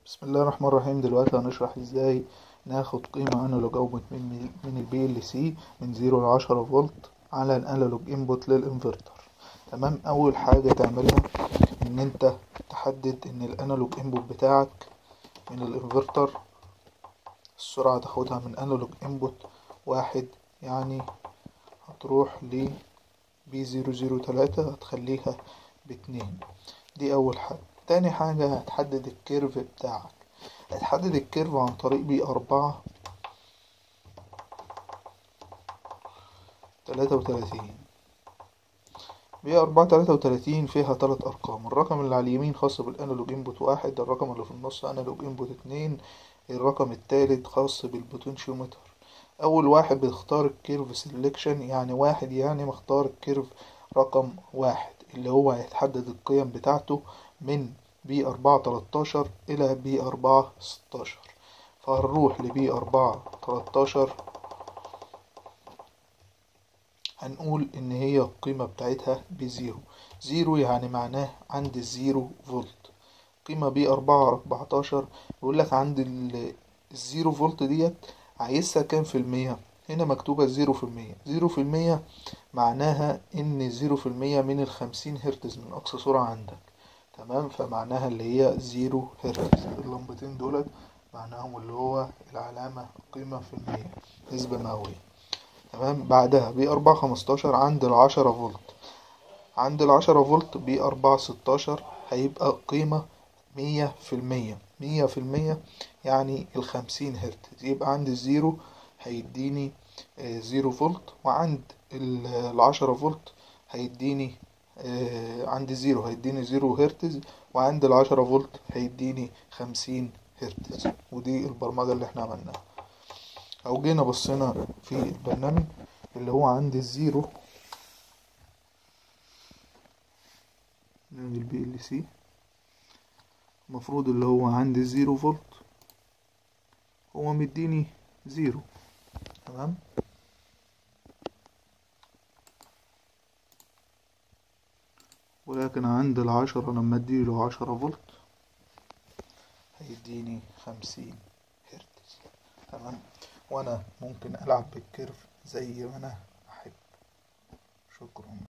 بسم الله الرحمن الرحيم دلوقتي هنشرح ازاي ناخد قيمة انالوج اوتبوت من من البي ال سي من زيرو لعشرة فولت على الانالوج انبوت للانفرتر تمام اول حاجة تعملها ان انت تحدد ان الانالوج انبوت بتاعك من الانفرتر السرعة تاخدها من انالوج انبوت واحد يعني هتروح ل بي زيرو زيرو تلاتة هتخليها باتنين دي اول حاجة تاني حاجة هتحدد الكيرف بتاعك هتحدد الكيرف عن طريق بي أربعة تلاتة وتلاتين بي أربعة تلاتة وتلاتين فيها تلات أرقام الرقم اللي على اليمين خاص بالأنالوج إنبوت واحد الرقم اللي في النص أنالوج إنبوت اتنين الرقم التالت خاص بالبوتنشيومتر أول واحد بتختار الكيرف سيلكشن يعني واحد يعني مختار الكيرف رقم واحد اللي هو هيتحدد القيم بتاعته من بي أربعة تلاتاشر إلى بي أربعة ستاشر فهنروح لبي أربعة تلاتاشر هنقول إن هي القيمة بتاعتها بزيرو زيرو يعني معناه عند الزيرو فولت قيمة بي أربعة أربعتاشر يقولك عند الزيرو فولت ديت عايزها كام في المية هنا مكتوبة زيرو في المية زيرو في المية معناها إن زيرو في المية من الخمسين هرتز من أقصى سرعة عندك تمام فمعناها اللي هي زيرو هرتز اللمبتين دولت معناهم اللي هو العلامة قيمة في المية نسبة مئوية تمام بعدها بي أربعة خمستاشر عند العشرة فولت عند العشرة فولت بي أربعة ستاشر هيبقى قيمة مية في المية مية في المية يعني الخمسين هرتز يبقى عند الزيرو هيديني زيرو فولت وعند العشرة فولت هيديني آه عند الزيرو هيديني زيرو هرتز وعند العشرة فولت هيديني خمسين هرتز ودي البرمجة اللي احنا عملناها او جينا بصينا في البرنامج اللي هو عند الزيرو نعمل بي ال سي المفروض اللي هو عند الزيرو فولت هو مديني زيرو تمام ولكن عند العشرة لما اديله عشرة فولت هيديني خمسين هرتز تمام وانا ممكن العب بالكيرف زي ما انا احب شكرا